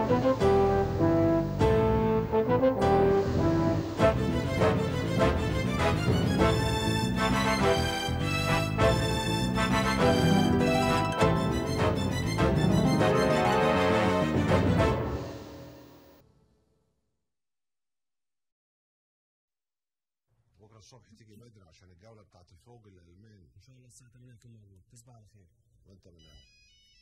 بكره الصبح تيجي بدري عشان الجوله بتاعت الفوج الالماني ان شاء الله الساعه 8 نكون موجود تصبح على خير وانت من اهل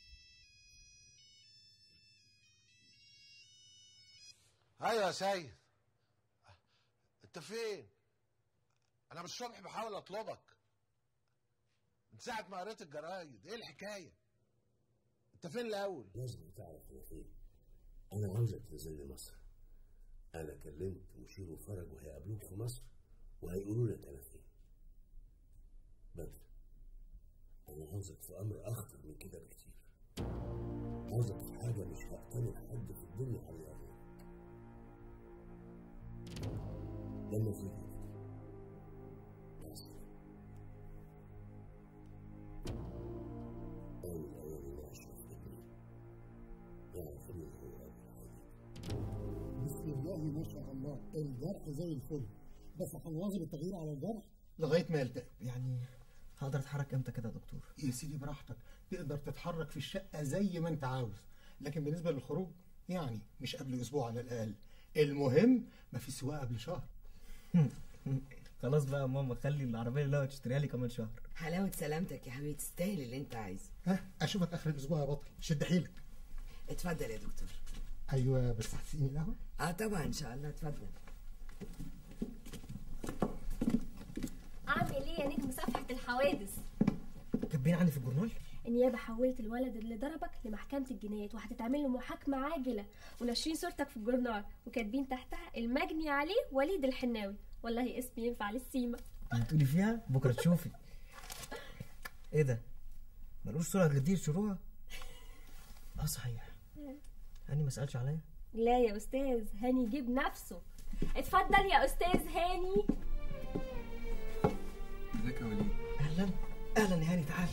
ايوه يا سيد انت فين انا من الصبح بحاول اطلبك من ساعه ما قريت الجرايد ايه الحكايه انت فين الاول لازم تعرف انا فين انا عاوزك تنزل لي مصر انا كلمت مشير وفرج وهيقابلوك في مصر وهيقولوا لك انا فين بدر انا عاوزك في امر اخطر من كده بكتير عاوزك في حاجه مش هأتمن حد في الدنيا عليها غيرك لما تيجي بس أول أول ما أشوف ابني يعرف إنه هو أبو الحبيب بسم الله ما شاء الله الجرح زي الفل بس هنواظب التغيير على الجرح لغايه ما يلتئم يعني هقدر اتحرك امتى كده يا دكتور يا سيدي براحتك تقدر تتحرك في الشقه زي ما انت عاوز لكن بالنسبه للخروج يعني مش قبل اسبوع على الاقل المهم ما في سواقه قبل شهر خلاص بقى يا ماما خلي العربيه اللي هو تشتريها لي كمان شهر حلاوة سلامتك يا حبيبي تستاهل اللي انت عايزه ها اشوفك اخر الاسبوع يا بطل شد حيلك اتفضل يا دكتور ايوه بس هتسقيني القهوه اه طبعا ان شاء الله اتفضل اعمل ايه يا نجم صفحة الحوادث كاتبين عني في الجورنال النيابة حولت الولد اللي ضربك لمحكمة الجنايات وهتتعمل له محاكمة عاجلة وناشرين صورتك في الجورنال وكاتبين تحتها المجني عليه وليد الحناوي والله اسم ينفع للسيما هتقولي فيها بكره تشوفي ايه ده ملوش صوره جديد شروها اه صحيح هاني ما سالش عليا لا يا استاذ هاني جيب نفسه اتفضل يا استاذ هاني ازيك يا وليد اهلا اهلا يا هاني تعال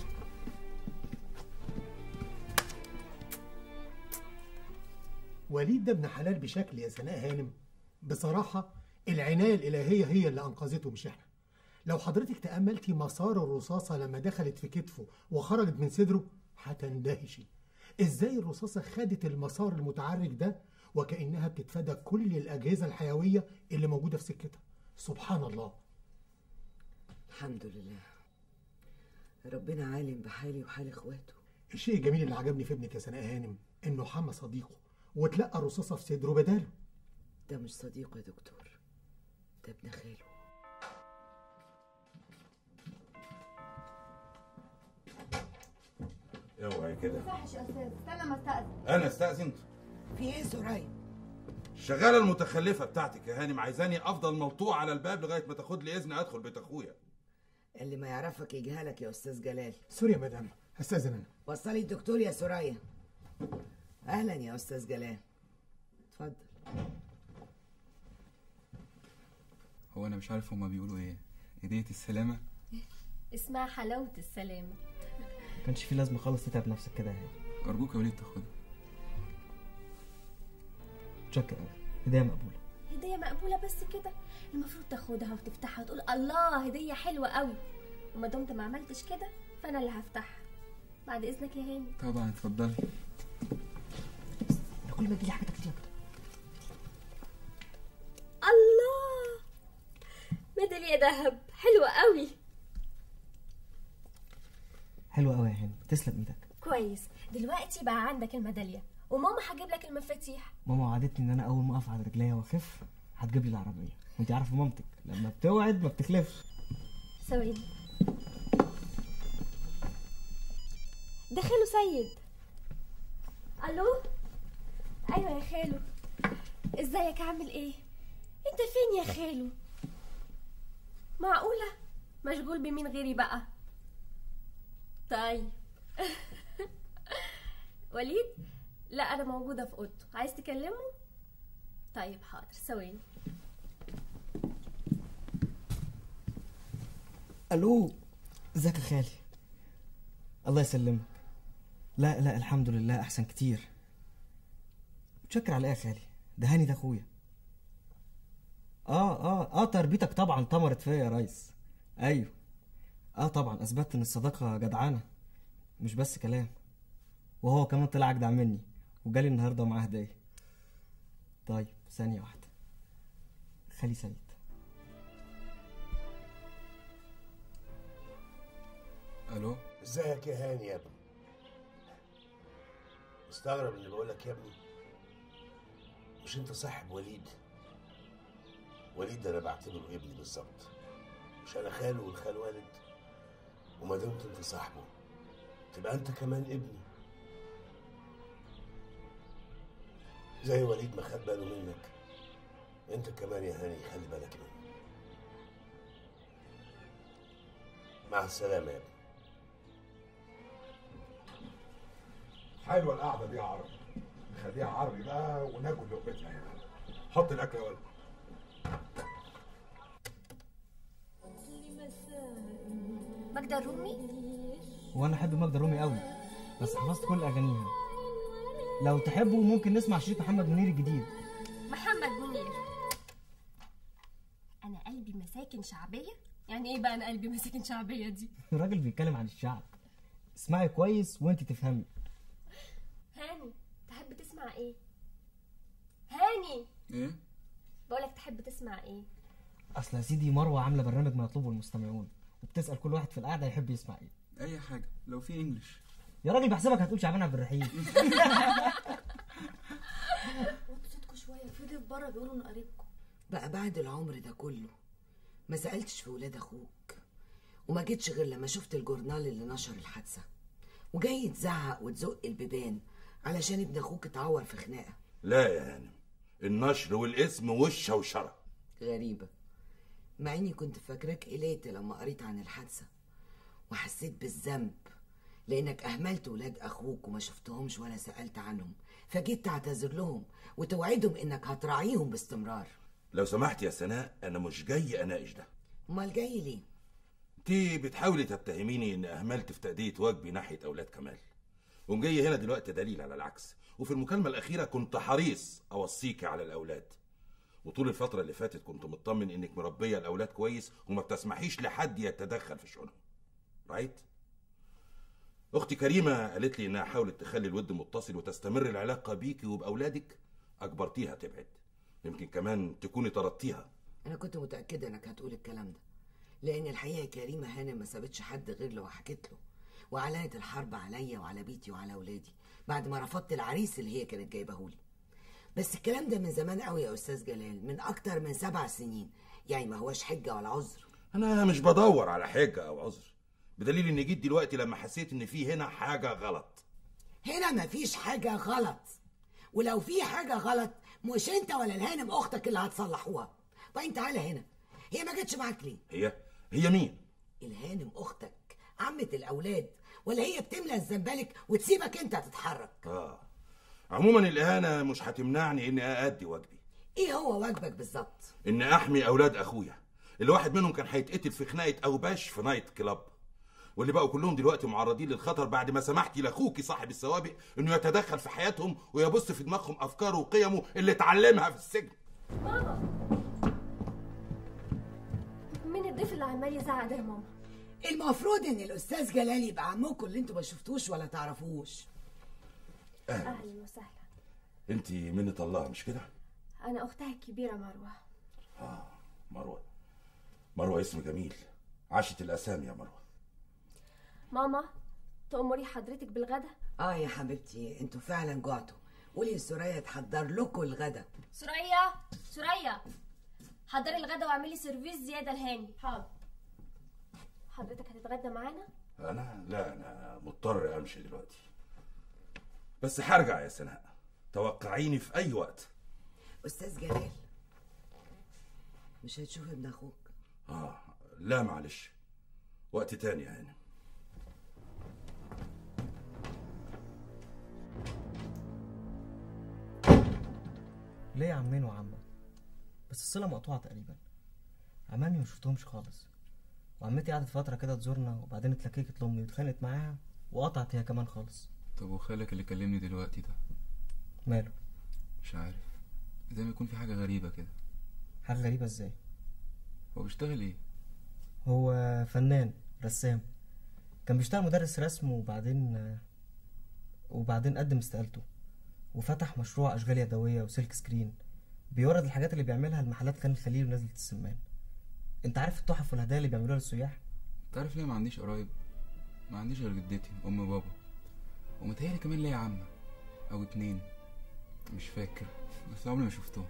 وليد ده ابن حلال بشكل يا سناء هانم بصراحة العناية الإلهية هي اللي أنقذته مش إحنا لو حضرتك تأملتي مسار الرصاصة لما دخلت في كتفه وخرجت من صدره هتندهشي إزاي الرصاصة خدت المسار المتعرج ده وكأنها بتتفادى كل الأجهزة الحيوية اللي موجودة في سكتها سبحان الله الحمد لله ربنا عالم بحالي وحال اخواته الشيء الجميل اللي عجبني في ابنك يا سناء هانم إنه حمى صديقه وتلقى الرصاصة في صدره بداله ده مش صديقه يا دكتور ده ابن خاله اوعي كده صحش يا استاذ استنى ما استاذن انا استاذن في ايه يا سرايا الشغاله المتخلفه بتاعتك يا هانم عايزاني افضل ملطوع على الباب لغايه ما تاخد لي اذن ادخل بيت اخويا اللي ما يعرفك يجهلك يا استاذ جلال سوري يا مدام هستاذن أنا وصلي الدكتور يا سرايا اهلا يا استاذ جلال اتفضل هو انا مش عارف هما بيقولوا ايه هدية السلامة اسمها حلاوة السلامة كانش في لازمه خالص تتعب نفسك كده يا هاني ارجوك يا وليد تاخدها شكرا هديه مقبوله هدية مقبولة بس كده المفروض تاخدها وتفتحها وتقول الله هدية حلوة قوي وما دمت ما عملتش كده فانا اللي هفتحها بعد اذنك يا هاني طبعا اتفضلي انا كل ما تجيلي حاجه تاخديها الله ميدالية دهب حلوة قوي حلوه قوي يا هاني تسلم ايدك كويس دلوقتي بقى عندك الميدالية وماما هجيب لك المفاتيح ماما وعدتني ان انا اول ما اقف على رجليا واخف هتجيب لي العربيه وانت عارفه مامتك لما بتوعد ما بتخلفش ثواني ده خالو سيد الو ايوه يا خالو ازيك عامل ايه انت فين يا خالو معقوله مشغول بمين غيري بقى طيب وليد لا انا موجوده في اوضته عايز تكلمه طيب حاضر ثواني الو ازيك يا خالي الله يسلمك لا لا الحمد لله احسن كتير متشكر على ايه يا خالي ده هاني ده اخويا اه اه اه تربيتك طبعا طمرت فيا يا ريس ايوه اه طبعا اثبتت ان الصداقه جدعانه مش بس كلام وهو كمان طلع اجدع مني وجالي النهارده ومعاه هديه طيب ثانيه واحده خالي سعيد الو ازيك يا هاني يا ابني مستغرب اللي بقول لك يا ابني مش انت صاحب وليد وليد ده انا بعتبره ابني بالظبط مش انا خاله والخال والد وما دمت انت صاحبه تبقى انت كمان ابني زي وليد ما خد باله منك انت كمان يا هاني خلي بالك منه مع السلامه يا ابني حلوه القعده دي يا عربي نخليها عربي بقى وناكل لقمتنا هنا حط الاكل يا ولد ماجدة الرومي وانا احب ماجدة رومي قوي بس حفظت كل اغانيها لو تحبوا ممكن نسمع شريط محمد منير الجديد محمد منير انا قلبي مساكن شعبيه يعني ايه بقى انا قلبي مساكن شعبيه دي الراجل بيتكلم عن الشعب اسمعي كويس وانت تفهمي هاني تحب تسمع ايه هاني ايه بقولك تحب تسمع ايه اصل يا سيدي مروه عامله برنامج ما يطلبه المستمعون وبتسال كل واحد في القعده يحب يسمع ايه اي حاجه لو في انجلش يا راجل بحسبك هتقول شعبان عبد الرحيم صوتكم شويه في ضيف بره بيقولوا انه قريبكم بقى بعد العمر ده كله ما سألتش في ولاد أخوك وما جيتش غير لما شفت الجورنال اللي نشر الحادثة وجاي تزعق وتزق البيبان علشان ابن أخوك اتعور في خناقة لا يا هانم النشر والاسم وشه وشرع غريبة مع إني كنت فاكراك قلقت لما قريت عن الحادثة وحسيت بالذنب لأنك أهملت ولاد أخوك وما شفتهمش ولا سألت عنهم فجيت تعتذر لهم وتوعدهم إنك هتراعيهم باستمرار لو سمحت يا سناء انا مش جاي اناقش ده أمال جاي ليه؟ انت بتحاولي تتهميني ان اهملت في تأدية واجبي ناحية اولاد كمال ومجي هنا دلوقتي دليل على العكس وفي المكالمة الأخيرة كنت حريص أوصيكي على الأولاد وطول الفترة اللي فاتت كنت مطمن إنك مربية الأولاد كويس وما بتسمحيش لحد يتدخل في شؤونهم رايت؟ أختي كريمة قالت لي إنها حاولت تخلي الود متصل وتستمر العلاقة بيكي وبأولادك أجبرتيها تبعد يمكن كمان تكوني طردتيها أنا كنت متأكدة إنك هتقول الكلام ده لأن الحقيقة كريمة هانم ما سابتش حد غير لو حكيت له وعلانت الحرب عليا وعلى بيتي وعلى ولادي بعد ما رفضت العريس اللي هي كانت جايبهولي بس الكلام ده من زمان قوي يا أستاذ جلال من أكتر من سبع سنين يعني ما هوش حجة ولا عذر أنا مش بدور على حجة أو عذر بدليل إني جيت دلوقتي لما حسيت إن في هنا حاجة غلط هنا مفيش حاجة غلط ولو في حاجة غلط مش انت ولا الهانم اختك اللي هتصلحوها طيب تعالى هنا هي ما جاتش معاك ليه هي هي مين؟ الهانم اختك عمة الاولاد ولا هي بتملى الزنبلك وتسيبك انت تتحرك آه عموما الإهانة مش هتمنعني إني أأدي واجبي ايه هو واجبك بالظبط إن أحمي أولاد أخويا اللي واحد منهم كان هيتقتل في خناقة أوباش في نايت كلاب واللي بقوا كلهم دلوقتي معرضين للخطر بعد ما سمحتي لاخوكي صاحب السوابق انه يتدخل في حياتهم ويبث في دماغهم افكاره وقيمه اللي اتعلمها في السجن ماما مين الضيف اللي عمال يزعق ده يا ماما المفروض ان الاستاذ جلال يبقى عمكم اللي انتوا ما شفتوش ولا تعرفوش اهلا وسهلا انت منة الله مش كده انا اختها الكبيره مروه اه مروه مروه اسم جميل عاشت الاسامي يا مروه ماما تأمري حضرتك بالغدا اه يا حبيبتي انتوا فعلا جوعتوا قولي لسوريا تحضر لكم الغدا سوريا سوريا حضري الغدا واعملي سيرفيس زياده لهاني حاضر حضرتك هتتغدى معانا انا لا انا مضطر امشي دلوقتي بس هرجع يا سناء توقعيني في اي وقت استاذ جلال مش هتشوف ابن اخوك اه لا معلش وقت تاني يا هانم ليه يا عمين وعمة بس الصلة مقطوعة تقريبا عمامي ما شفتهمش خالص وعمتي قعدت فترة كده تزورنا وبعدين اتلككت لأمي واتخانقت معاها وقطعت هي كمان خالص طب وخالك اللي كلمني دلوقتي ده ماله مش عارف زي ما يكون في حاجة غريبة كده حاجة غريبة ازاي هو بيشتغل ايه هو فنان رسام كان بيشتغل مدرس رسم وبعدين وبعدين قدم استقالته وفتح مشروع أشغال يدوية وسلك سكرين بيورد الحاجات اللي بيعملها لمحلات خان الخليل ونزلة السمان انت عارف التحف والهدايا اللي بيعملوها للسياح تعرف ليه ما عنديش قرايب ما عنديش غير جدتي ام وبابا ومتهيألي كمان ليا عمة او اتنين مش فاكر بس عمري ما شفتهم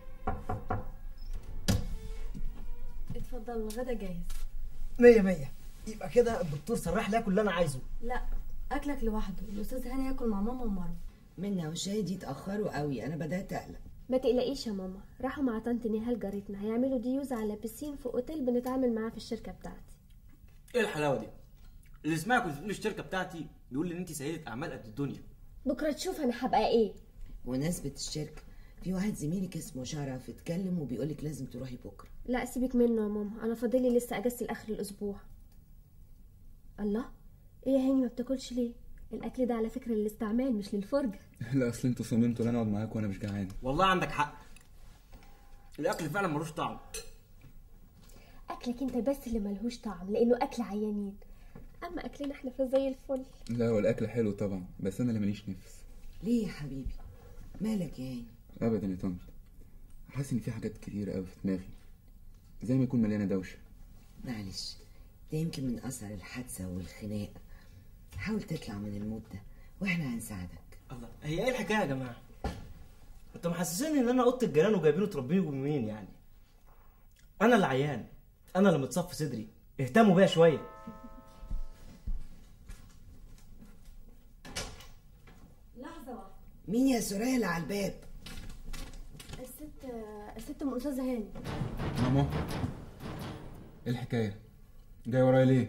اتفضل الغدا جاهز مية مية يبقى كده الدكتور سرح لي اكل اللي انا عايزه لا اكلك لوحده الاستاذ هاني ياكل مع ماما ومروه منا وشاي دي اتاخروا قوي انا بدات اقلق ما تقلقيش يا ماما راحوا مع طنط نهال جارتنا هيعملوا ديوز على بسين في اوتيل بنتعامل معاه في الشركه بتاعتي ايه الحلاوه دي اللي سمعك بتقول الشركه بتاعتي بيقول ان انت سيده اعمال قد الدنيا بكره تشوف انا هبقى ايه بمناسبه الشركه في واحد زميلك اسمه شرف اتكلم وبيقولك لازم تروحي بكره لا سيبك منه يا ماما انا فاضلي لسه اجازتي لاخر الاسبوع الله ايه يا هاني ما بتاكلش ليه الاكل ده على فكره للاستعمال مش للفرجه لا اصل انتوا صممتوا ان انا اقعد معاك وانا مش جعان والله عندك حق الاكل فعلا ملوش طعم اكلك انت بس اللي ملهوش طعم لانه اكل عيانين اما اكلنا احنا فزي الفل لا هو الاكل حلو طبعا بس انا اللي ماليش نفس ليه يا حبيبي مالك يا هاني ابدا يا طنط حاسس ان في حاجات كتير قوي في دماغي زي ما يكون مليانه دوشه معلش ده يمكن من اثر الحادثه والخناق حاول تطلع من المود ده واحنا هنساعدك الله هي ايه الحكايه يا جماعه انتوا محسسيني ان انا اوضه الجيران وجايبينه تربيه بمين يعني انا اللي عيان انا اللي متصف صدري اهتموا بيا شويه لحظه واحده مين يا سوريا اللي على الباب الست الست ام استاذه هاني ماما ايه الحكايه جاي ورايا ليه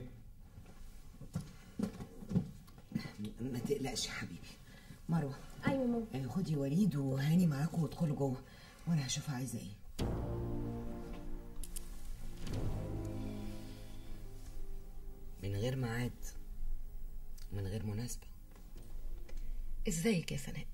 ما تقلقش يا حبيبي مروه ايوه ماما آه، خدي وليد وهاني معاكم وادخلوا جوه وانا هشوفها عايزه ايه من غير ميعاد من غير مناسبه ازيك يا سناء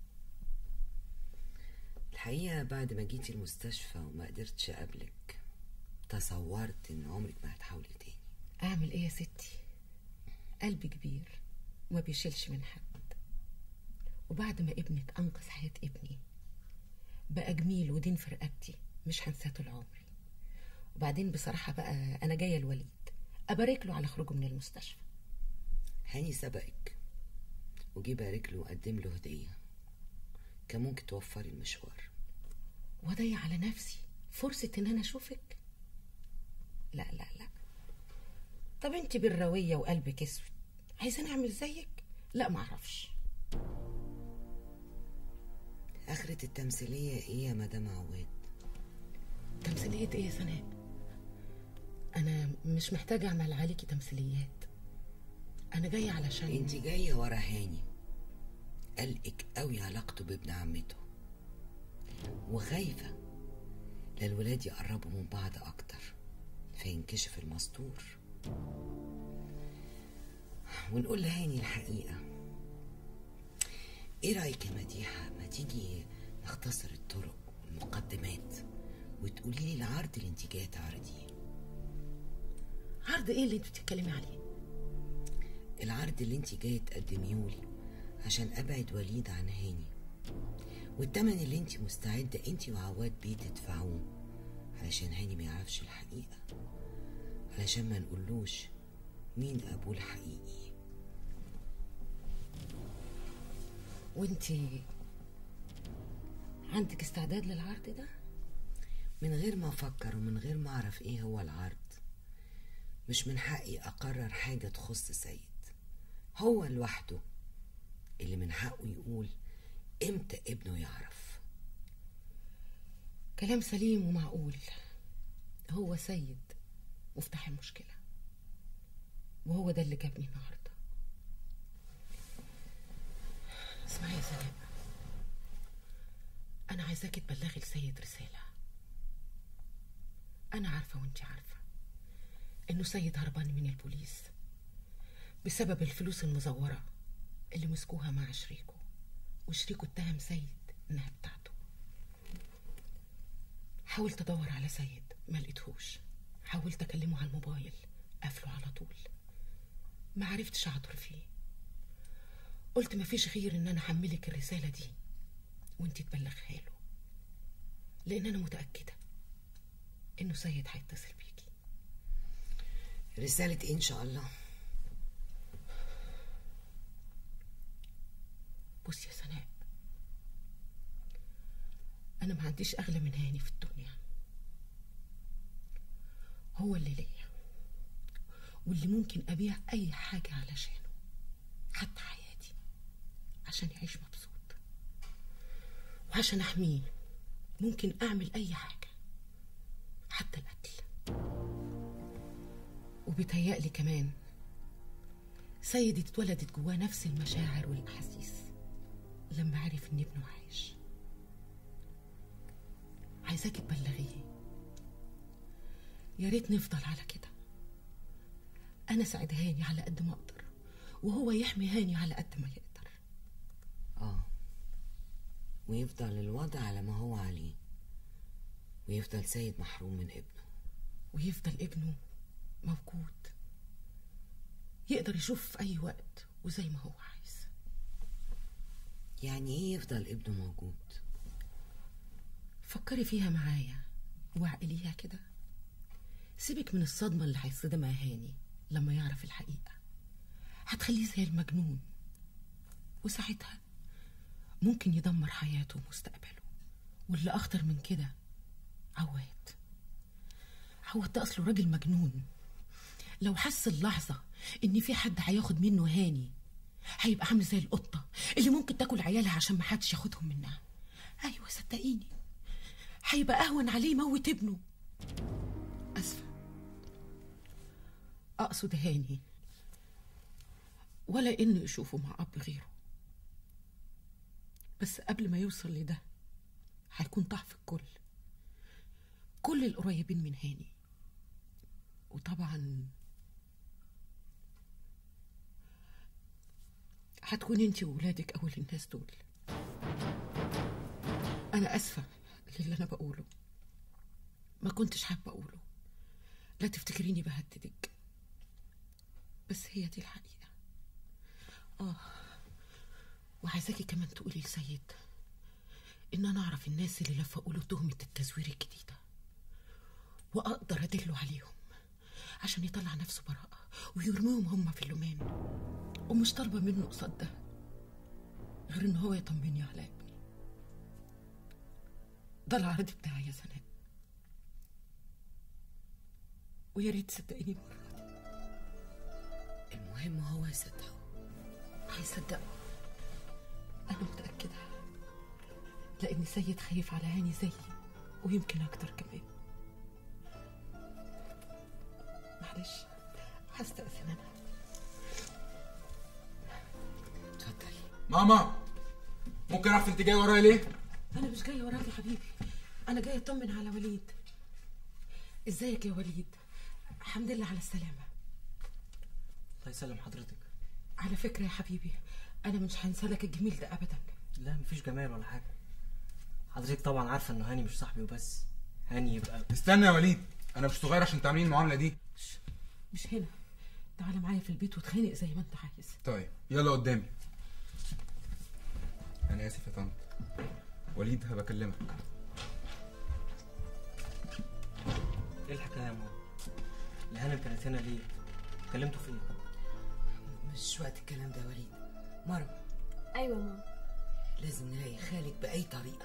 الحقيقه بعد ما جيتي المستشفى وما قدرتش اقابلك تصورت ان عمرك ما هتحاولي تاني اعمل ايه يا ستي قلبي كبير وما بيشيلش من حد وبعد ما ابنك انقذ حياة ابني بقى جميل ودين في رقبتي مش هنساه طول عمري وبعدين بصراحة بقى أنا جاية الوليد أبارك له على خروجه من المستشفى هاني سبقك وجي بارك له وقدم له هديه كان ممكن توفري المشوار وأضيع على نفسي فرصة إن أنا أشوفك لا لا لا طب أنت بالروية وقلبك أسود عايزة أعمل زيك لا معرفش آخرة التمثيلية إيه يا مدام عواد؟ تمثيلية إيه يا سناء أنا مش محتاجة أعمل عليكي تمثيليات أنا جاية علشان انت جاية ورا هاني قلقك قوي علاقته بابن عمته وخايفة لا الولاد يقربوا من بعض أكتر فينكشف المستور ونقول لهاني الحقيقة ايه رأيك يا مديحة ما تيجي نختصر الطرق والمقدمات وتقولي لي العرض اللي انت جاية تعرضيه عرض إيه اللي أنت بتتكلمي عليه العرض اللي انت جاية تقدميهولي عشان ابعد وليد عن هاني والتمن اللي انت مستعدة انت وعواد بيه تدفعوه علشان هاني ما يعرفش الحقيقة علشان ما نقولوش مين ابوه الحقيقي وأنت عندك استعداد للعرض ده من غير ما افكر ومن غير ما اعرف ايه هو العرض مش من حقي اقرر حاجة تخص سيد هو لوحده اللي من حقه يقول امتى ابنه يعرف كلام سليم ومعقول هو سيد مفتاح المشكلة وهو ده اللي جابني النهاردة اسمعي يا سلام أنا عايزاكي تبلغي لسيد رسالة أنا عارفة وأنت عارفة إنه سيد هربان من البوليس بسبب الفلوس المزورة اللي مسكوها مع شريكه وشريكه اتهم سيد إنها بتاعته حاولت ادور على سيد ما لقيتهوش حاولت اكلمه على الموبايل قافله على طول ما عرفتش اعطر فيه قلت مفيش غير ان انا احملك الرساله دي وانت تبلغها له لان انا متاكده انه سيد هيتصل بيكي رسالة ايه ان شاء الله بص يا سناء انا ما عنديش اغلى من هاني في الدنيا هو اللي ليا واللي ممكن ابيع اي حاجه علشانه حتى حياتي عشان يعيش مبسوط وعشان احميه ممكن اعمل اي حاجه حتى القتل وبيتهيألي كمان سيد اتولدت جواه نفس المشاعر والاحاسيس لما عرف ان ابنه عايش عايزاكي تبلغيه يا ريت نفضل على كده انا ساعد هاني على قد ما اقدر وهو يحمي هاني على قد ما يقدر اه ويفضل الوضع على ما هو عليه ويفضل سيد محروم من ابنه ويفضل ابنه موجود يقدر يشوف في اي وقت وزي ما هو عايز يعني ايه يفضل ابنه موجود فكري فيها معايا واعقليها كده سيبك من الصدمة اللي هيصدمها هاني لما يعرف الحقيقة هتخليه زي المجنون وساعتها ممكن يدمر حياته ومستقبله واللي أخطر من كده عواد عواد ده أصله راجل مجنون لو حس اللحظة إن في حد هياخد منه هاني هيبقى عامل زي القطة اللي ممكن تاكل عيالها عشان محدش ياخدهم منها أيوة صدقيني هيبقى أهون عليه يموت ابنه أسفة أقصد هاني ولا إنه يشوفه مع أب غيره بس قبل ما يوصل لده هيكون ضعف الكل كل القريبين من هاني وطبعا هتكون انت وولادك اول الناس دول انا اسفه للي انا بقوله ما كنتش حابه اقوله لا تفتكريني بهددك بس هي دي الحقيقه اه وعايزاكي كمان تقولي لسيد ان انا اعرف الناس اللي لفقوا له تهمه التزوير الجديده واقدر ادله عليهم عشان يطلع نفسه براءه ويرميهم هم في اللومان ومش طالبه منه قصاد ده غير ان هو يطمني على ابني ده العرض بتاعي يا سناء ويا ريت تصدقيني المره دي المهم هو يصدقه هيصدقه انا متاكده لان سيد خايف على هاني زيي ويمكن اكتر كمان معلش هستأذن انا اتفضلي ماما ممكن اعرف انت جاي ورايا ليه؟ انا مش جايه وراك يا حبيبي انا جايه اطمن على وليد ازيك يا وليد الحمد لله على السلامه الله يسلم حضرتك على فكره يا حبيبي انا مش هنسى لك الجميل ده ابدا لا مفيش جمال ولا حاجه حضرتك طبعا عارفه انه هاني مش صاحبي وبس هاني يبقى استنى يا وليد انا مش صغير عشان تعملين المعامله دي مش هنا تعالى معايا في البيت واتخانق زي ما انت عايز طيب يلا قدامي انا اسف يا طنط وليد هبقى اكلمك ايه الحكايه يا ماما الهانم كانت هنا ليه كلمته فين مش وقت الكلام ده يا وليد مرم ايوه ماما لازم نلاقي خالد بأي طريقة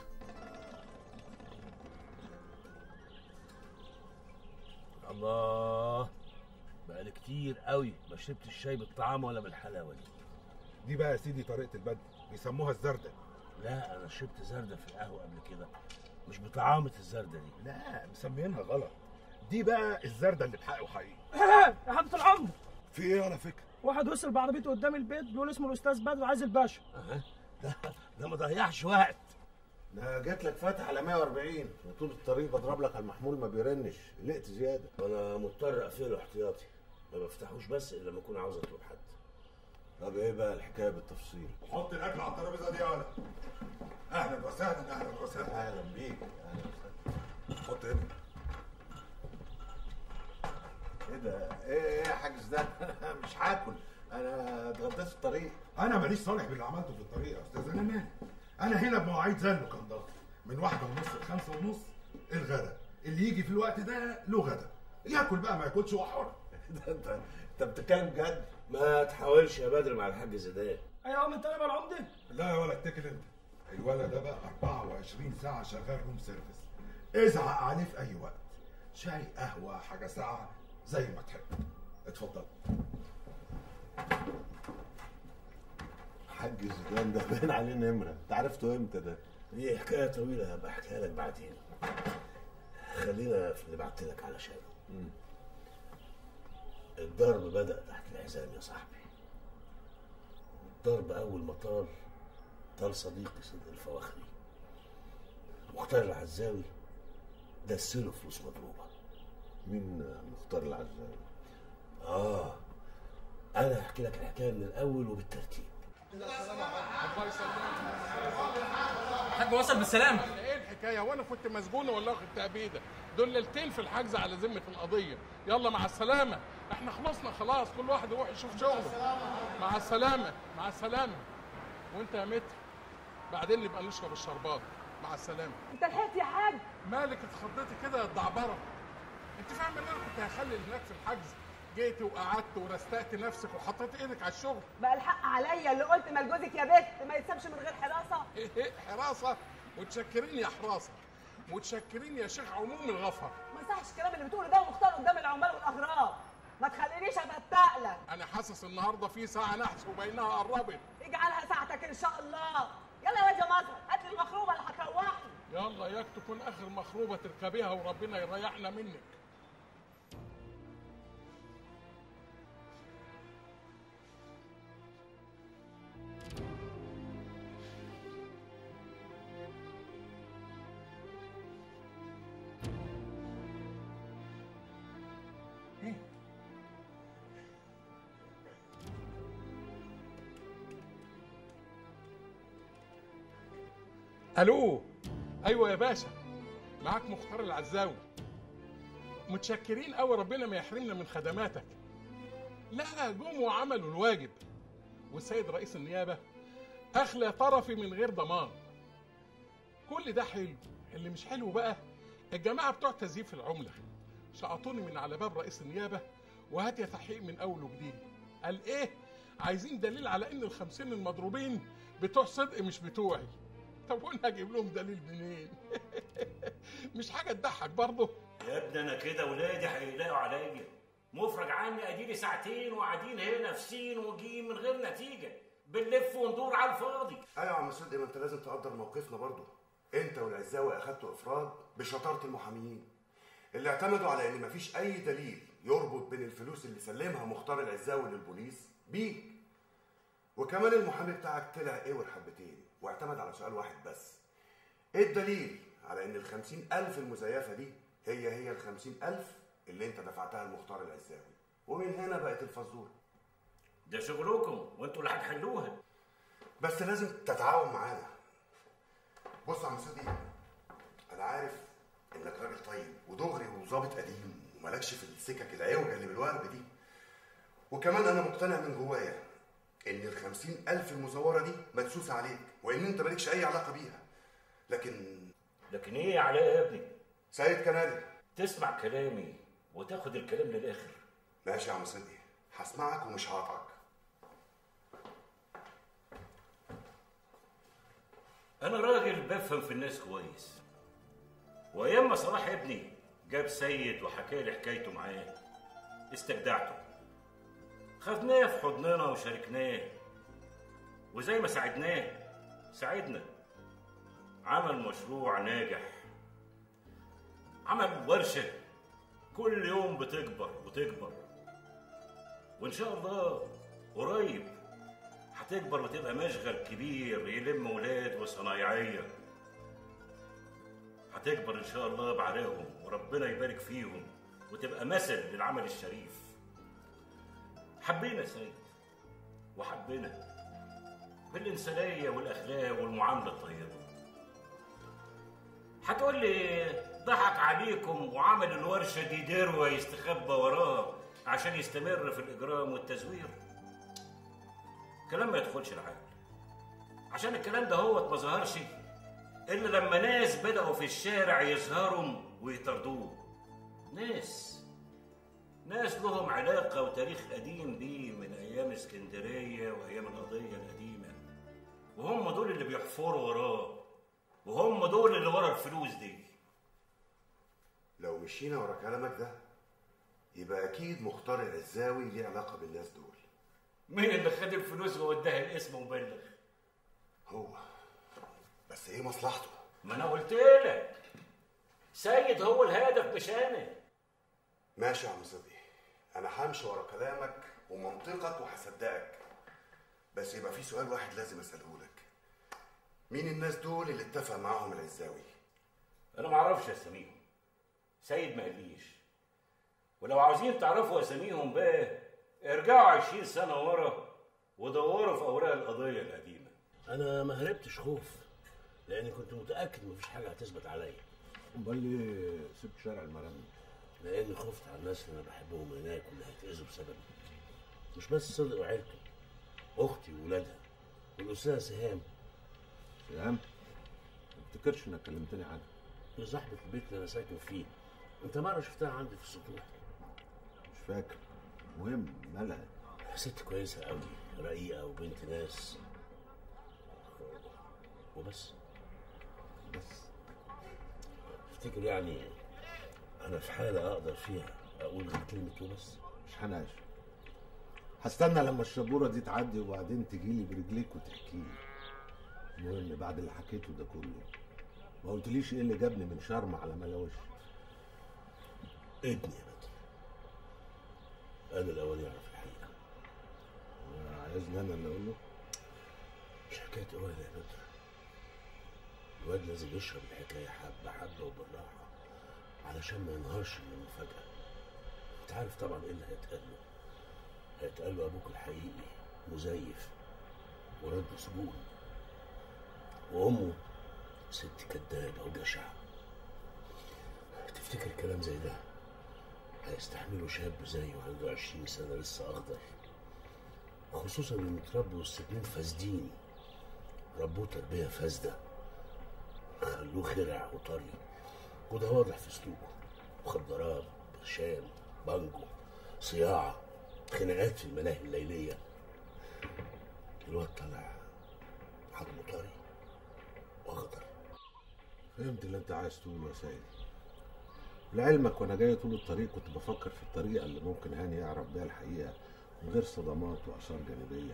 الله بقالي كتير قوي ما شربتش الشاي بالطعام ولا بالحلاوه دي دي بقى يا سيدي طريقه البدل بيسموها الزردة لا انا شربت زردة في القهوه قبل كده مش بطعامه الزردة دي لا مسمينها غلط دي بقى الزردة اللي بحقه حقيقي يا حضرة العمر في ايه ولا فكره واحد وصل بعربيته قدام البيت بيقول اسمه الاستاذ بدر عايز الباشا أه. ده ده ما ضيعش وقت ده جات لك فاتح على 140 وطول الطريق بضرب لك على المحمول ما بيرنش قلقت زياده انا مضطر اقفله احتياطي ما بفتحوش بس الا لما اكون عاوز اطلب حد طب ايه بقى الحكايه بالتفصيل حط الاكل على الترابيزه دي يا ولد اهلا وسهلا اهلا وسهلا اهلا بيك اهلا وسهلا حط هنا ايه ده ايه ايه يا حاج ده مش هاكل انا اتغديت في الطريق انا ماليش صالح باللي عملته في الطريق يا استاذ انا مالي انا هنا بمواعيد زي اللوكندات من واحدة ونص لخمسة ونص الغدا اللي يجي في الوقت ده له غدا ياكل بقى ما ياكلش هو حر ده انت انت بتتكلم جد ما تحاولش يا بدر مع الحاج زيدان ايوه يا عم انت انا العمده لا يا ولد اتكل انت الولد ده بقى 24 ساعة شغال روم سيرفيس ازعق عليه في أي وقت شاي قهوة حاجة ساعة زي ما تحب اتفضل حاج زيدان ده باين عليه نمره انت عرفته امتى ده دي حكاية طويلة هبقى احكيها لك بعدين خلينا في اللي بعت لك علشانه الضرب بدأ تحت الحزام يا صاحبي الضرب أول ما طال طال صديقي صدق الفواخري مختار العزاوي دسله فلوس مضروبة مين مختار العزاوي آه أنا هحكي لك الحكاية من الأول وبالترتيب الحاج وصل بالسلامة ايه الحكايه وانا كنت مسجون ولا واخد تأبيده دول ليلتين في الحجز على ذمه القضيه يلا مع السلامه احنا خلصنا خلاص كل واحد يروح يشوف شغله مع السلامه مع السلامه وانت يا متر بعدين نبقى نشرب الشربات مع السلامه انت لحقت يا حاج مالك اتخضيتي كده يا الدعبره انت فاهم ان انا كنت هخلي هناك في الحجز جيتي وقعدت ورستقت نفسك وحطيت ايدك على الشغل بقى الحق عليا اللي قلت ما لجوزك يا بت ما يتسابش من غير حراسه ايه حراسه متشكرين يا حراسه متشكرين يا شيخ عموم الغفر ما يصحش الكلام اللي بتقوله ده ومختار قدام العمال والاغراب ما تخلينيش ابقى اتقلق انا حاسس النهارده في ساعه نحس وبينها قربت اجعلها ساعتك ان شاء الله يلا يا واد يا مظهر هات لي المخروبه اللي هتروحني يلا ياك تكون اخر مخروبه تركبيها وربنا يريحنا منك الو ايوه يا باشا معاك مختار العزاوي متشكرين قوي ربنا ما يحرمنا من خدماتك لا جم وعملوا الواجب والسيد رئيس النيابه اخلى طرفي من غير ضمان كل ده حلو اللي مش حلو بقى الجماعه بتوع تزييف العمله شقطوني من على باب رئيس النيابه وهات يا تحقيق من اول وجديد قال ايه عايزين دليل على ان الخمسين المضروبين بتوع صدق مش بتوعي طب وانا اجيب لهم دليل منين مش حاجه تضحك برضه يا ابني انا كده ولادي هيقلقوا عليا مفرج عني اديلي ساعتين وقاعدين هنا في سين وجيم من غير نتيجه بنلف وندور على الفاضي ايوه يا عم صدقي ما انت لازم تقدر موقفنا برضو انت والعزاوي اخدتوا افراد بشطاره المحاميين اللي اعتمدوا على ان مفيش اي دليل يربط بين الفلوس اللي سلمها مختار العزاوي للبوليس بيك وكمان المحامي بتاعك طلع ايه حبتين واعتمد على سؤال واحد بس ايه الدليل على ان الخمسين الف المزيفه دي هي هي الخمسين الف اللي انت دفعتها لمختار العزاوي ومن هنا بقت الفزوره ده شغلكم وانتوا اللي هتحلوها بس لازم تتعاون معانا بص يا عم صديق انا عارف انك راجل طيب ودغري وظابط قديم ومالكش في السكك العوجه اللي بالورد دي وكمان انا مقتنع من جوايا ان الخمسين الف المزوره دي مدسوسه عليك وان انت مالكش اي علاقه بيها لكن لكن ايه يا علاء يا ابني سيد كمال تسمع كلامي وتاخد الكلام للاخر ماشي يا عم صدقي هسمعك ومش هقطعك انا راجل بفهم في الناس كويس وايام ما صلاح ابني جاب سيد وحكى لي حكايته معاه استجدعته خدناه في حضننا وشاركناه وزي ما ساعدناه ساعدنا عمل مشروع ناجح عمل ورشة كل يوم بتكبر وتكبر وإن شاء الله قريب هتكبر وتبقى مشغل كبير يلم ولاد وصنايعية هتكبر إن شاء الله بعراهم وربنا يبارك فيهم وتبقى مثل للعمل الشريف حبينا سيد وحبينا بالإنسانية والأخلاق والمعاملة الطيبة هتقول لي ضحك عليكم وعمل الورشة دي دروة يستخبى وراها عشان يستمر في الإجرام والتزوير كلام ما يدخلش العقل عشان الكلام ده هو ما ظهرش إلا لما ناس بدأوا في الشارع يظهروا ويطردوه ناس ناس لهم علاقة وتاريخ قديم بيه من أيام اسكندرية وأيام القضية القديمة وهم دول اللي بيحفروا وراه وهم دول اللي ورا الفلوس دي لو مشينا ورا كلامك ده يبقى اكيد مختار العزاوي ليه علاقه بالناس دول مين اللي خد الفلوس ووداها الاسم وبلغ هو بس ايه مصلحته ما انا قلت لك سيد هو الهدف مش انا ماشي يا عم صدقي انا همشي ورا كلامك ومنطقك وهصدقك بس يبقى في سؤال واحد لازم اساله لك مين الناس دول اللي اتفق معاهم العزاوي انا ما اعرفش اساميهم سيد ما قاليش ولو عاوزين تعرفوا اساميهم بقى ارجعوا 20 سنه ورا ودوروا في اوراق القضيه القديمه انا ما هربتش خوف لاني كنت متاكد مفيش حاجه هتثبت عليا امال ليه سبت شارع المرمي لاني خفت على الناس اللي انا بحبهم هناك واللي هيتاذوا بسببي مش بس صدق وعيلته اختي وولادها والاستاذه سهام سهام ما افتكرش انك كلمتني عنها دي صاحبة البيت اللي انا ساكن فيه انت مره شفتها عندي في السطوح مش فاكر مهم مالها ست كويسه قوي رقيقه وبنت ناس وبس بس تفتكر يعني انا في حاله اقدر فيها اقول غير كلمه وبس مش هناقش هستنى لما الشبوره دي تعدي وبعدين تجيلي برجليك وتحكي لي المهم بعد اللي حكيته ده كله ما قلتليش ايه اللي جابني من شرم على ملاوش ابني يا بدر انا الاول يعرف الحقيقه عايزني انا اللي اقول له مش حكايه قرايه يا بدر الواد لازم يشرب الحكايه حبه حبه وبالراحه علشان ما ينهارش من المفاجاه انت عارف طبعا ايه اللي هيتقال له هيتقال له ابوك الحقيقي مزيف ورد سجون وامه ست كدابه وجشعه تفتكر كلام زي ده هيستحمله شاب زيه عنده عشرين سنة لسه أخضر خصوصا إنه متربي وسط اتنين فاسدين ربوه تربية فاسدة خلوه خرع وطري وده واضح في سلوكه مخدرات برشام بانجو صياعة خناقات في الملاهي الليلية الواد طلع عضمه طري واخضر فهمت اللي انت عايز تقوله يا سيد لعلمك وانا جاي طول الطريق كنت بفكر في الطريقه اللي ممكن هاني يعرف بيها الحقيقه من غير صدمات واثار جانبيه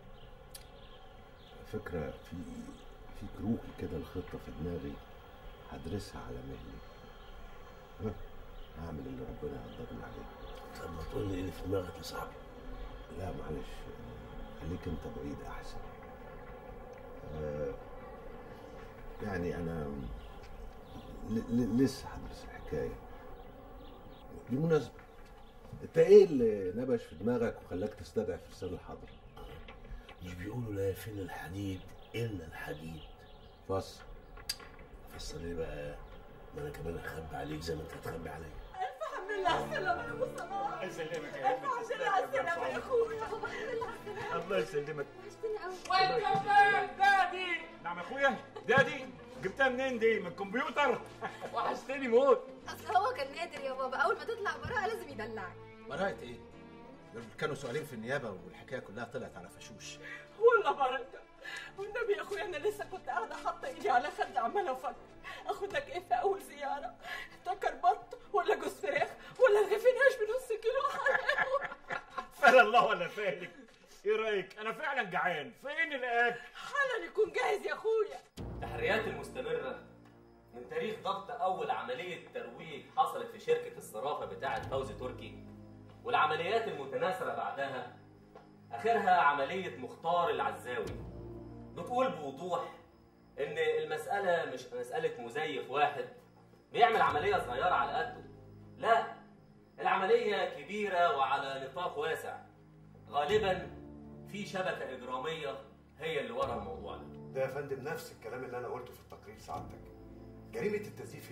فكره في في كروكي كده الخطه في دماغي هدرسها على مهلي ها هعمل اللي ربنا يقدرني عليه طب ما تقول لي ايه اللي في دماغك يا صاحبي لا معلش خليك انت بعيد احسن آه يعني انا ل- ل- لسه هدرس الحكايه بالمناسبه انت ايه اللي نبش في دماغك وخلاك تستدعي في لسان الحضر مش بيقولوا لا يفل الحديد الا الحديد فصل فسر لي بقى ما انا كمان هخبي عليك زي ما انت هتخبي عليا الف حمد لله على السلامه يا ابو صلاح الله يسلمك الف حمد لله على السلامه يا اخويا الله يسلمك ويلكم باك دادي نعم يا اخويا دادي جبتها منين دي من الكمبيوتر وحشتني موت اصل هو كان نادر يا بابا اول ما تطلع براءه لازم يدلعك براءة ايه؟ دول كانوا سؤالين في النيابة والحكاية كلها طلعت على فشوش والله بركه والنبي يا اخويا انا لسه كنت قاعده حاطه ايدي على خدي عماله افكر اخدك ايه في اول زياره تكر بط ولا جوز فراخ ولا رغيفيناش بنص كيلو فلا الله ولا فالك ايه رايك انا فعلا جعان فين الاكل حالا يكون جاهز يا اخويا التحريات المستمرة من تاريخ ضبط أول عملية ترويج حصلت في شركة الصرافة بتاعة فوزي تركي والعمليات المتناثرة بعدها آخرها عملية مختار العزاوي بتقول بوضوح إن المسألة مش مسألة مزيف واحد بيعمل عملية صغيرة على قده لا العملية كبيرة وعلى نطاق واسع غالبا في شبكة إجرامية هي اللي ورا الموضوع ده ده يا فندم نفس الكلام اللي انا قلته في التقرير سعادتك جريمه التزييف هنا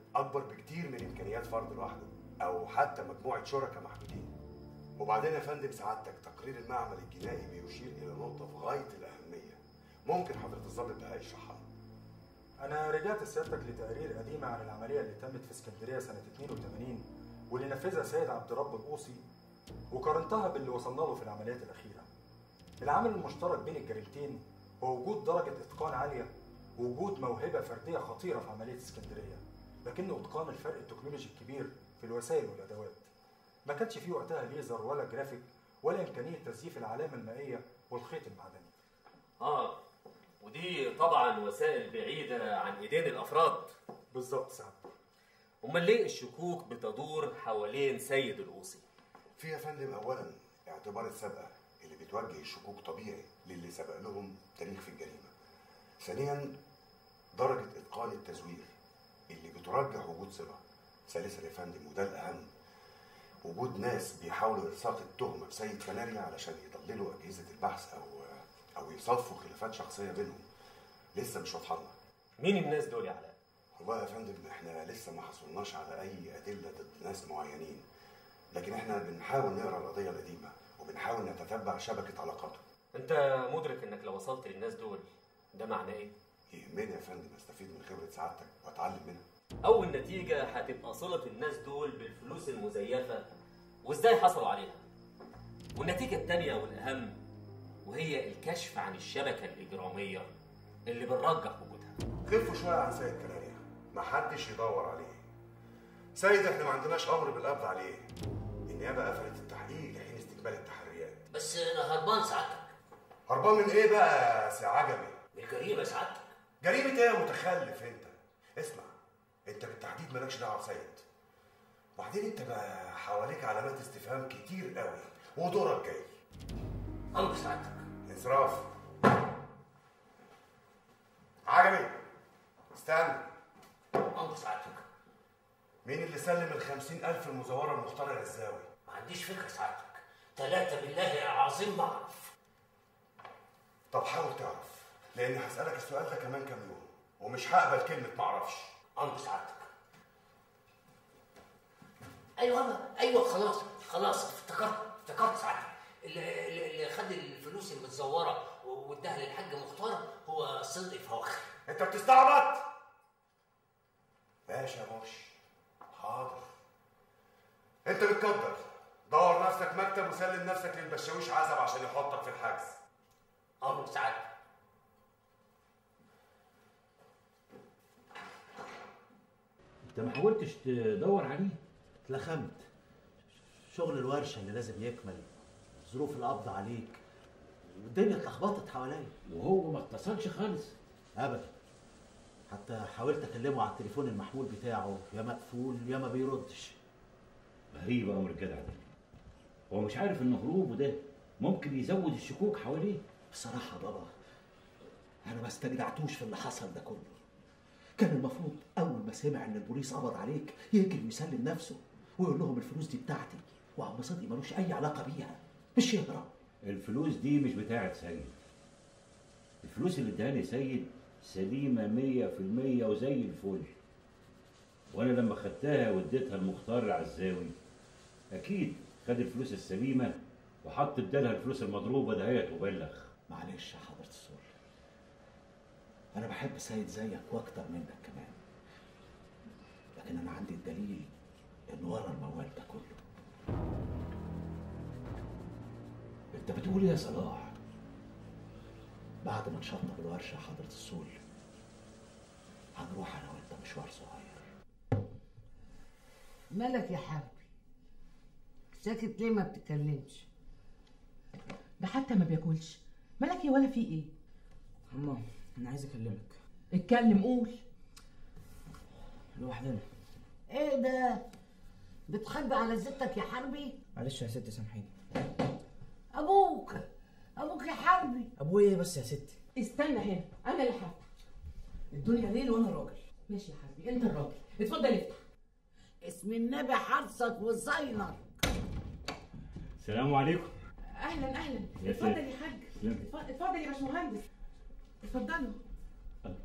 اكبر بكتير من امكانيات فرد لوحده او حتى مجموعه شركاء محدودين وبعدين يا فندم سعادتك تقرير المعمل الجنائي بيشير الى نقطه في غايه الاهميه ممكن حضره الضابط بهاء يشرحها أنا رجعت سيادتك لتقارير قديمة عن العملية اللي تمت في اسكندرية سنة 82 واللي نفذها سيد عبد رب القوصي وقارنتها باللي وصلنا له في العمليات الأخيرة. العامل المشترك بين الجريمتين هو وجود درجة إتقان عالية ووجود موهبة فردية خطيرة في عملية اسكندرية لكن إتقان الفرق التكنولوجي الكبير في الوسائل والأدوات. ما كانش فيه وقتها ليزر ولا جرافيك ولا إمكانية تزييف العلامة المائية والخيط المعدني. اه ودي طبعا وسائل بعيدة عن ايدين الافراد بالظبط سعد امال ليه الشكوك بتدور حوالين سيد القوصي في يا فندم اولا اعتبار السابقه اللي بتوجه الشكوك طبيعي للي سبق لهم تاريخ في الجريمه ثانيا درجه اتقان التزوير اللي بترجح وجود صله ثالثا يا فندم وده الاهم وجود ناس بيحاولوا الصاق التهمه بسيد كناريا علشان يضللوا اجهزه البحث او او يصادفوا خلافات شخصيه بينهم لسه مش واضحه لنا مين الناس دول يا علاء والله يا فندم احنا لسه ما حصلناش على اي ادله ضد ناس معينين لكن احنا بنحاول نقرا القضيه القديمه وبنحاول نتتبع شبكه علاقاتهم انت مدرك انك لو وصلت للناس دول ده معناه ايه يهمني يا فندم استفيد من خبره سعادتك واتعلم منها اول نتيجة هتبقى صلة الناس دول بالفلوس المزيفة وازاي حصلوا عليها والنتيجة التانية والاهم وهي الكشف عن الشبكة الإجرامية اللي بنرجح وجودها خفوا شويه عن سيد كناريا محدش يدور عليه سيد احنا ما عندناش امر بالقبض عليه النيابه قفلت التحقيق لحين استكمال التحريات بس انا هربان سعادتك هربان من ايه بقى يا سي عجمي من الجريمه سعادتك جريمه ايه يا متخلف انت اسمع انت بالتحديد مالكش دعوه بسيد وبعدين انت بقى حواليك علامات استفهام كتير قوي ودورك جاي امر سعادتك انصراف عجمي استنى امر سعادتك مين اللي سلم الخمسين ألف المزورة لمختار العزاوي؟ ما عنديش فكره سعادتك ثلاثة بالله العظيم ما اعرف طب حاول تعرف لأني هسألك السؤال ده كمان كام يوم ومش هقبل كلمة معرفش امر سعادتك ايوه ايوه خلاص خلاص افتكرت افتكرت سعادتك اللي, اللي اللي خد الفلوس المتزوره واداها للحاج مختار هو صدقي فواخر أنت بتستعبط؟ ماشي يا مرش حاضر أنت بتقدر دور نفسك مكتب وسلم نفسك للبشاويش عزب عشان يحطك في الحجز امر سعادتك انت ما حاولتش تدور عليه اتلخمت شغل الورشة اللي لازم يكمل ظروف القبض عليك والدنيا اتلخبطت حواليا وهو ما اتصلش خالص ابدا حتى حاولت اكلمه على التليفون المحمول بتاعه يا مقفول يا ما بيردش غريب امر الجدع ده هو مش عارف ان هروبه ده ممكن يزود الشكوك حواليه بصراحة يا بابا أنا ما استجدعتوش في اللي حصل ده كله كان المفروض أول ما سمع إن البوليس قبض عليك يجري ويسلم نفسه ويقول لهم الفلوس دي بتاعتي وعم صدقي ملوش أي علاقة بيها مش يهرب الفلوس دي مش بتاعت سيد الفلوس اللي اداها لي سيد سليمة مية في المية وزي الفل وأنا لما خدتها واديتها لمختار العزاوي أكيد خد الفلوس السليمة وحط بدالها الفلوس المضروبة دهيت وبلغ معلش يا حضرة السور أنا بحب سيد زيك وأكتر منك كمان لكن أنا عندي الدليل إن ورا الموال ده كله أنت بتقول إيه يا صلاح؟ بعد ما نشطب الورشة يا حضرة السول هنروح أنا وأنت مشوار صغير مالك يا حبي ساكت ليه ما بتتكلمش ده حتى ما بياكلش مالك يا ولا في ايه ماما انا عايز اكلمك اتكلم قول لوحدنا ايه ده بتخبي على زتك يا حربي معلش يا ست سامحيني ابوك ابوك يا حربي ابويا ايه بس يا ستي استنى هنا انا اللي هفتح الدنيا ليل وانا راجل ماشي يا حبيبي انت الراجل اتفضل افتح اسم النبي حرصك وصينك السلام عليكم اهلا اهلا يا اتفضل سيدي. يا حاج تسلم. اتفضل اتفضل يا باشمهندس اتفضلوا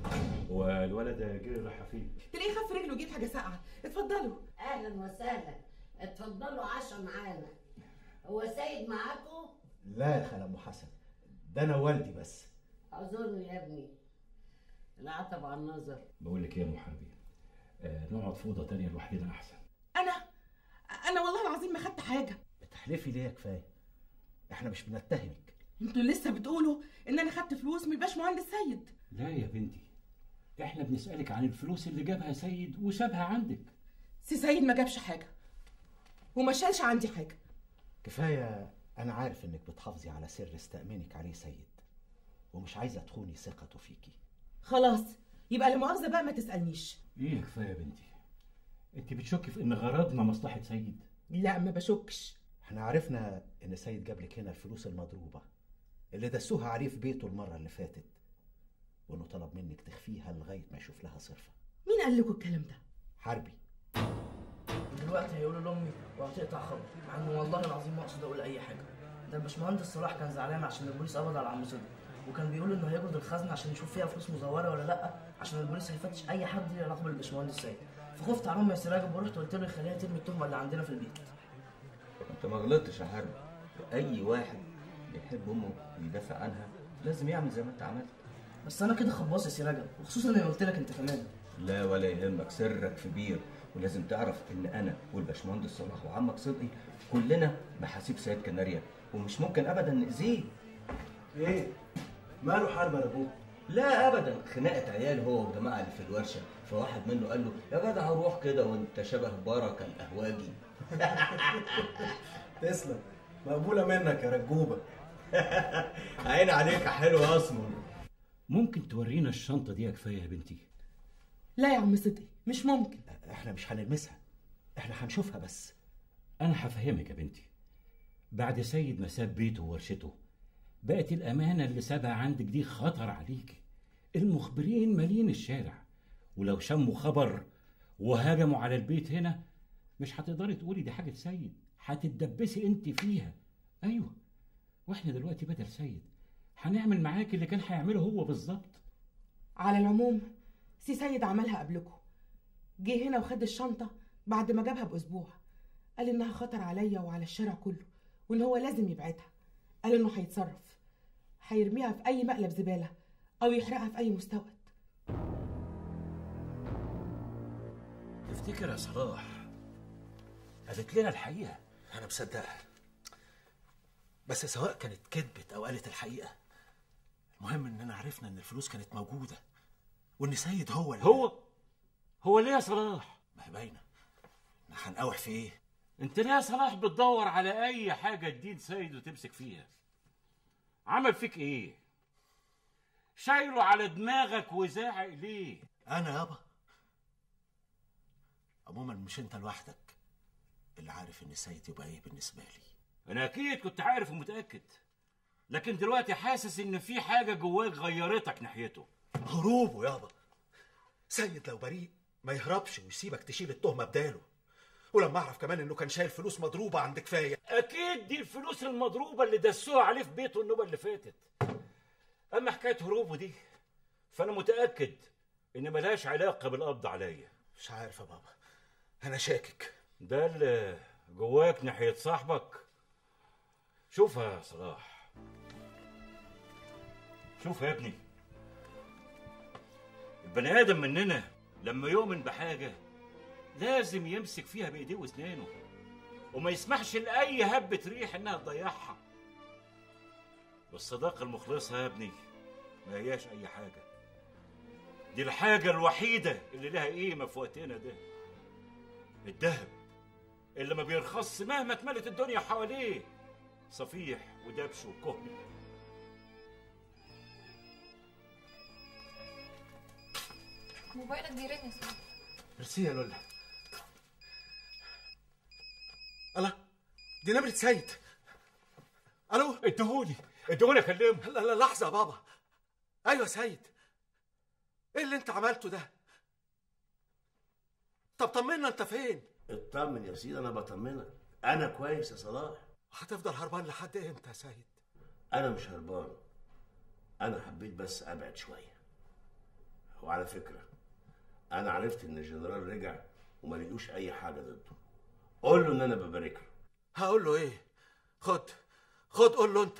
والولد جري راح فين تلاقيه خف رجله وجيب حاجه ساقعه اتفضلوا اهلا وسهلا اتفضلوا عشاء معانا هو سيد معاكم لا يا خال ام حسن ده انا والدي بس اعذرني يا ابني العتب على النظر بقول لك ايه يا ام حربي آه نقعد في اوضه تانية لوحدنا احسن انا انا والله العظيم ما خدت حاجه بتحلفي ليه يا كفايه احنا مش بنتهمك انتوا لسه بتقولوا ان انا خدت فلوس من الباشمهندس سيد لا يا بنتي احنا بنسالك عن الفلوس اللي جابها سيد وسابها عندك سي سيد ما جابش حاجه وما شالش عندي حاجه كفايه انا عارف انك بتحافظي على سر استأمنك عليه سيد ومش عايزه تخوني ثقته فيكي خلاص يبقى لا مؤاخذه بقى ما تسالنيش ايه كفايه يا بنتي انت بتشكي في ان غرضنا مصلحه سيد لا ما بشكش احنا عرفنا ان سيد جاب لك هنا الفلوس المضروبه اللي دسوها عليه في بيته المره اللي فاتت وانه طلب منك تخفيها لغايه ما يشوف لها صرفه مين قال لكم الكلام ده حربي دلوقتي هيقولوا لامي وهتقطع خبر مع انه والله العظيم ما اقصد اقول اي حاجه ده الباشمهندس صلاح كان زعلان عشان البوليس قبض على عم صدقي وكان بيقول انه هيجرد الخزنه عشان يشوف فيها فلوس مزوره ولا لا عشان البوليس هيفتش اي حد ليه علاقه بالباشمهندس سيد فخفت على امي يا سراج ورحت قلت له يخليها ترمي التهمه اللي عندنا في البيت انت ما غلطتش يا حرب اي واحد بيحب امه ويدافع عنها لازم يعمل زي ما انت عملت بس انا كده خباص يا سراج وخصوصا اني قلت لك انت كمان لا ولا يهمك سرك كبير ولازم تعرف ان انا والباشمهندس صلاح وعمك صدقي كلنا محاسيب سيد كناريا ومش ممكن ابدا ناذيه ايه ماله حرب يا ابوه لا ابدا خناقه عيال هو والجماعه اللي في الورشه فواحد منه قال له يا جدع روح كده وانت شبه بركه القهواجي تسلم مقبوله منك يا رجوبه عين عليك يا حلو يا اسمر ممكن تورينا الشنطه دي يا كفايه يا بنتي لا يا عم صدقي مش ممكن احنا مش هنلمسها احنا هنشوفها بس انا هفهمك يا بنتي بعد سيد ما ساب بيته وورشته بقت الامانه اللي سابها عندك دي خطر عليكي المخبرين مالين الشارع ولو شموا خبر وهجموا على البيت هنا مش هتقدري تقولي دي حاجه سيد هتتدبسي انت فيها ايوه واحنا دلوقتي بدل سيد هنعمل معاك اللي كان هيعمله هو بالظبط على العموم سي سيد عملها قبلكم جه هنا وخد الشنطه بعد ما جابها باسبوع قال انها خطر عليا وعلى الشارع كله وان هو لازم يبعدها قال انه هيتصرف هيرميها في اي مقلب زباله او يحرقها في اي مستوى تفتكر يا صلاح قالت لنا الحقيقه انا مصدقها بس سواء كانت كذبت او قالت الحقيقه المهم اننا عرفنا ان الفلوس كانت موجوده وان سيد هو اللي هو هو ليه يا صلاح ما هي باينه احنا هنقاوح في ايه انت ليه يا صلاح بتدور على اي حاجه تدين سيد وتمسك فيها عمل فيك ايه شايله على دماغك وزاعق ليه انا يابا عموما مش انت لوحدك اللي عارف ان سيد يبقى ايه بالنسبه لي انا اكيد كنت عارف ومتاكد لكن دلوقتي حاسس ان في حاجه جواك غيرتك ناحيته هروبه يابا سيد لو بريء ما يهربش ويسيبك تشيل التهمه بداله ولما اعرف كمان انه كان شايل فلوس مضروبه عند كفايه اكيد دي الفلوس المضروبه اللي دسوها عليه في بيته النوبه اللي فاتت اما حكايه هروبه دي فانا متاكد ان ملهاش علاقه بالقبض عليا مش عارف يا بابا انا شاكك ده اللي جواك ناحيه صاحبك شوف يا صلاح شوف يا ابني البني ادم مننا لما يؤمن بحاجه لازم يمسك فيها بايديه واسنانه وما يسمحش لاي هبه ريح انها تضيعها والصداقه المخلصه يا ابني ما هياش اي حاجه دي الحاجه الوحيده اللي لها قيمه في وقتنا ده الذهب اللي ما بيرخصش مهما اتملت الدنيا حواليه صفيح ودبش وكهن موبايلك بيرن يا سيدي ميرسي يا لولا الله دي نمرة سيد الو اديهولي اديهولي اكلمه لا لا لحظة يا بابا ايوه سيد ايه اللي انت عملته ده طب طمنا انت فين اطمن يا سيدي انا بطمنك انا كويس يا صلاح هتفضل هربان لحد امتى يا سيد انا مش هربان انا حبيت بس ابعد شويه وعلى فكره انا عرفت ان الجنرال رجع وما لقيوش اي حاجه ضده قول له ان انا ببارك له هقول له ايه خد خد قول له انت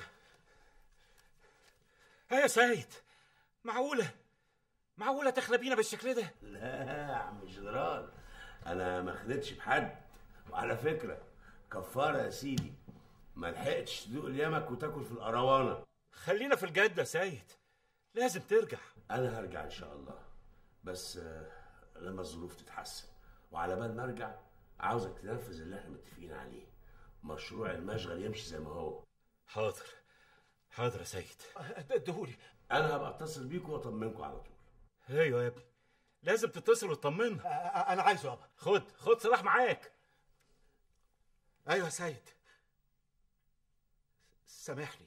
ها يا سيد معقولة معقولة تخلى بينا بالشكل ده لا يا عم الجنرال انا ما خدتش بحد وعلى فكره كفاره يا سيدي ما لحقتش تدوق اليمك وتاكل في القروانه خلينا في الجد يا سيد لازم ترجع انا هرجع ان شاء الله بس آه، لما الظروف تتحسن وعلى بال ما ارجع عاوزك تنفذ اللي احنا متفقين عليه مشروع المشغل يمشي زي ما هو حاضر حاضر يا سيد اديهولي انا هبقى اتصل بيكم واطمنكم على طول ايوه يا ابني لازم تتصل وتطمنا انا عايزه يابا خد خد صلاح معاك ايوه يا سيد سامحني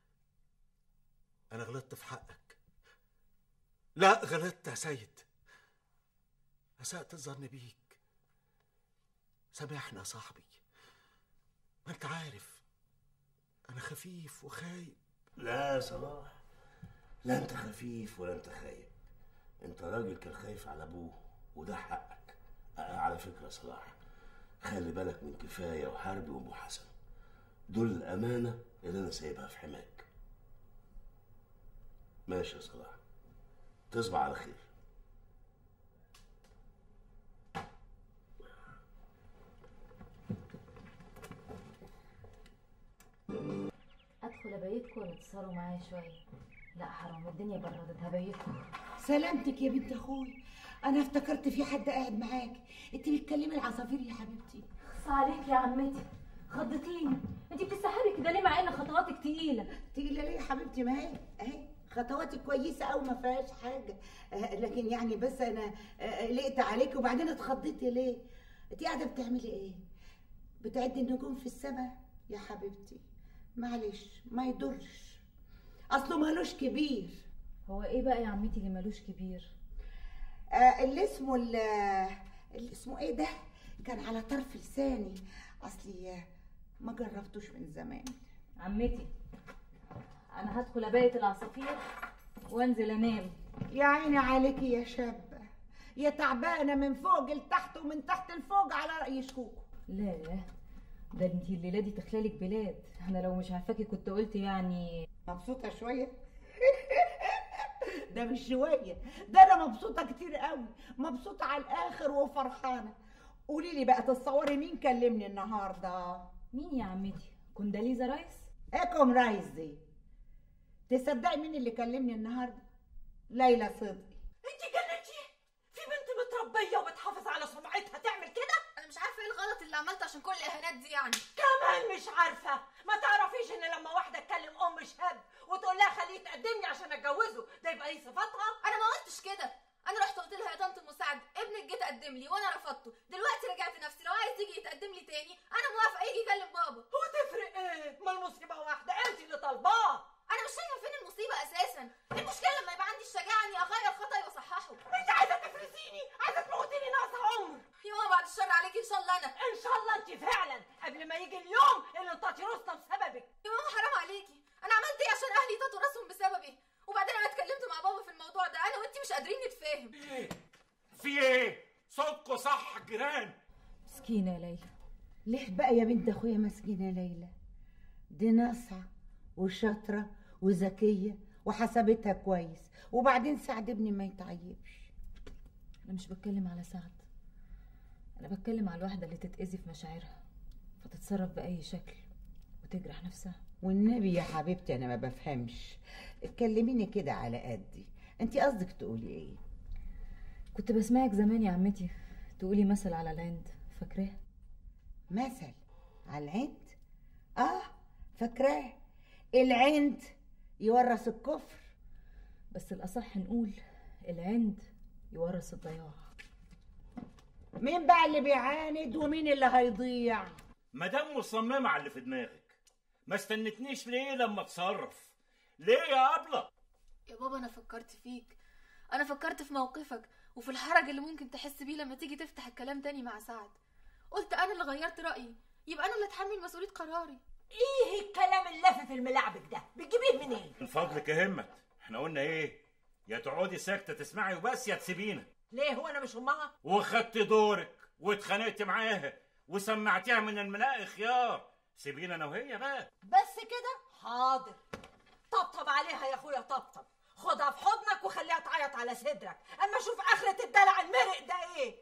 انا غلطت في حقك لا غلطت يا سيد اسأت الظن بيك سامحني يا صاحبي ما انت عارف انا خفيف وخايب لا يا صلاح لا انت خفيف ولا انت خايب انت راجل كان خايف على ابوه وده حقك آه، على فكره يا صلاح خلي بالك من كفايه وحربي وابو حسن دول الامانه اللي انا سايبها في حماك ماشي يا صلاح تصبح على خير ادخل ابيتكم ولا تسهروا معايا شويه لا حرام الدنيا بردت هبيتكم سلامتك يا بنت اخوي انا افتكرت في حد قاعد معاك انت بتكلمي العصافير يا حبيبتي خص عليك يا عمتي خضتيني انت بتسحبي كده ليه مع ان خطواتك تقيله تقيله ليه يا حبيبتي ما هي اهي خطواتك كويسه قوي ما فيهاش حاجه آه، لكن يعني بس انا آه، قلقت عليك وبعدين اتخضيتي ليه انت قاعده بتعملي ايه بتعدي النجوم في السماء يا حبيبتي معلش ما يضرش اصله مالوش كبير هو ايه بقى يا عمتي اللي ملوش كبير آه اللي اسمه ال- اللي اسمه ايه ده كان على طرف لساني اصلي آه، ما جربتوش من زمان عمتي انا هدخل ابيت العصافير وانزل انام يا عيني عليكي يا شابة يا تعبانة من فوق لتحت ومن تحت لفوق على رأي شكوكو لا ده انتي الليله دي تخلالك بلاد انا لو مش عارفاكي كنت قلت يعني مبسوطة شوية ده مش شوية ده أنا مبسوطة كتير قوي مبسوطة على الآخر وفرحانة قولي لي بقى تتصوري مين كلمني النهاردة مين يا عمتي كونداليزا رايس ايكم رايس دي تصدقي مين اللي كلمني النهاردة ليلى صدقي انت جننتي في بنت متربيه وبتحافظ على سمعتها تعمل كده انا مش عارفه ايه الغلط اللي عملته عشان كل الاهانات دي يعني كمان مش عارفه ما تعرفيش ان لما واحده تكلم ام شاب وتقول لها خليه تقدمني عشان اتجوزه ده يبقى ايه صفاتها انا ما قلتش كده انا رحت قلت لها يا طنط مساعد ابنك جه تقدم لي وانا رفضته دلوقتي رجعت نفسي لو عايز يجي يتقدم لي تاني انا موافقه يجي يكلم بابا هو تفرق ايه ما المصيبه واحده انت اللي طالباه انا مش شايفه فين المصيبه اساسا ايه المشكله لما يبقى عندي الشجاعه اني اغير خطأي واصححه انت عايزه تفرسيني عايزه تموتيني ناقصه عمر يا ماما بعد الشر عليكي ان شاء الله انا ان شاء الله انت فعلا قبل ما يجي اليوم اللي انت راسنا بسببك يا ماما حرام عليكي انا عملت ايه عشان اهلي يطاطوا راسهم بسببي وبعدين انا اتكلمت مع بابا في الموضوع ده انا وانتي مش قادرين نتفاهم في ايه صوتكوا صح جيران مسكينه يا ليلى ليه بقى يا بنت اخويا مسكينة ليلى دي ناصعة وشاطرة وذكية وحسبتها كويس وبعدين سعد ابني ما يتعيبش انا مش بتكلم على سعد انا بتكلم على الواحده اللي تتاذي في مشاعرها فتتصرف باي شكل وتجرح نفسها والنبي يا حبيبتي انا ما بفهمش اتكلميني كده على قدي انت قصدك تقولي ايه كنت بسمعك زمان يا عمتي تقولي مثل على العند فاكراه مثل على العند اه فاكراه العند يورث الكفر بس الاصح نقول العند يورث الضياع مين بقى اللي بيعاند ومين اللي هيضيع مدام مصممة على اللي في دماغك ما استنتنيش ليه لما اتصرف ليه يا أبلة يا بابا انا فكرت فيك انا فكرت في موقفك وفي الحرج اللي ممكن تحس بيه لما تيجي تفتح الكلام تاني مع سعد قلت انا اللي غيرت رايي يبقى انا اللي اتحمل مسؤوليه قراري ايه الكلام اللافف الملعبك ده بتجيبيه منين من فضلك يا همت احنا قلنا ايه يا تقعدي ساكته تسمعي وبس يا تسيبينا ليه هو انا مش امها وخدت دورك واتخانقت معاها وسمعتيها من الملاء خيار سيبينا انا وهي بقى بس كده حاضر طبطب عليها يا اخويا طبطب خدها في حضنك وخليها تعيط على صدرك اما شوف اخرة الدلع المرق ده ايه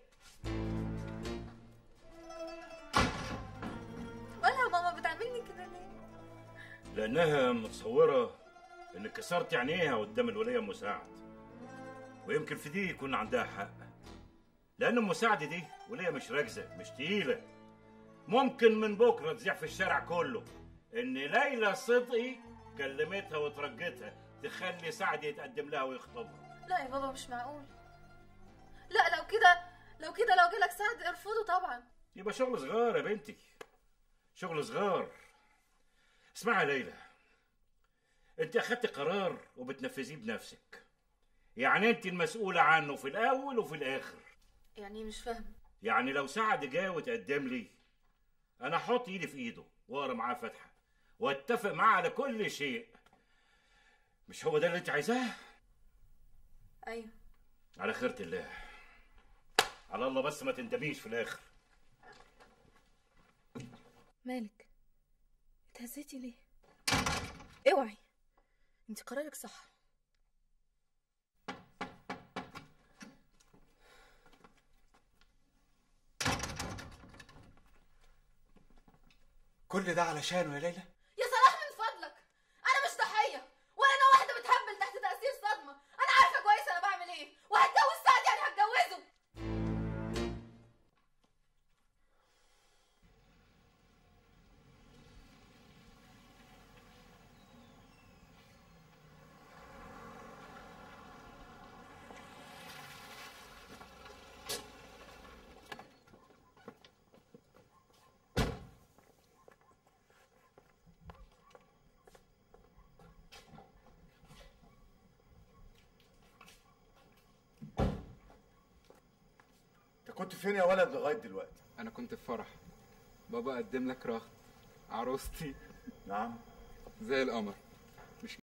ولا ماما بتعملني كده ليه لانها متصوره انك كسرت عينيها قدام الوليه مساعد ويمكن في دي يكون عندها حق لان المساعد دي وليه مش راكزه مش تقيله ممكن من بكره تذيع في الشارع كله ان ليلى صدقي كلمتها وترجتها تخلي سعد يتقدم لها ويخطبها لا يا بابا مش معقول لا لو كده لو كده لو جالك سعد ارفضه طبعا يبقى شغل صغار يا بنتي شغل صغار اسمعي يا ليلى انت اخدت قرار وبتنفذيه بنفسك يعني انت المسؤولة عنه في الاول وفي الاخر يعني مش فاهم يعني لو سعد جه وتقدم لي انا احط ايدي في ايده واقرا معاه فاتحه واتفق معاه على كل شيء مش هو ده اللي انت عايزاه ايوه على خيرة الله على الله بس ما تندميش في الاخر مالك اتهزيتي ليه اوعي انت قرارك صح كل ده علشانه يا ليلى يا صلاح من فضلك انا مش ضحيه ولا انا واحده بتهبل تحت تاثير صدمه انا عارفه كويس انا بعمل ايه وهتجوز سعد يعني هتجوزه انت كنت فين يا ولد لغايه دلوقتي انا كنت في فرح بابا قدم لك رخت عروستي نعم زي القمر